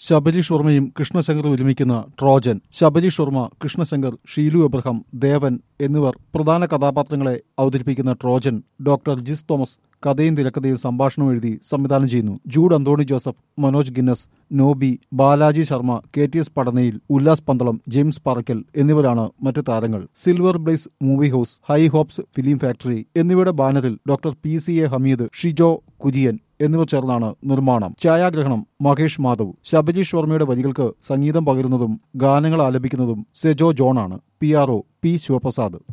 ശബരീഷ് വർമ്മയും കൃഷ്ണശങ്കറും ഒരുമിക്കുന്ന ട്രോജൻ ശബരീഷ് വർമ്മ കൃഷ്ണശങ്കർ ഷീലു എബ്രഹാം ദേവൻ എന്നിവർ പ്രധാന കഥാപാത്രങ്ങളെ അവതരിപ്പിക്കുന്ന ട്രോജൻ ഡോക്ടർ ജിസ് തോമസ് കഥയും തിരക്കഥയും സംഭാഷണവും എഴുതി സംവിധാനം ചെയ്യുന്നു Jude Anthony Joseph Manoj Guinness Nobi Balaji Sharma K T S Padannayil Ullas Pandalam James Parakkal എന്നിവരാണ് മറ്റു താരങ്ങൾ silver blaze movie house high hopes film factory എന്നിവയുടെ ബാനറിൽ doctor P C A Hameed Shijo Kurian എന്നിവർ ചേർന്നാണ് നിർമ്മാണം ഛായാഗ്രഹണം മഹേഷ് മാധവ് ശബരീഷ് വർമ്മയുടെ വരികൾക്ക് സംഗീതം പകരുന്നതും ഗാനങ്ങൾ ആലപിക്കുന്നതും സെജോ ജോണാണ് P R O P Sivaprasad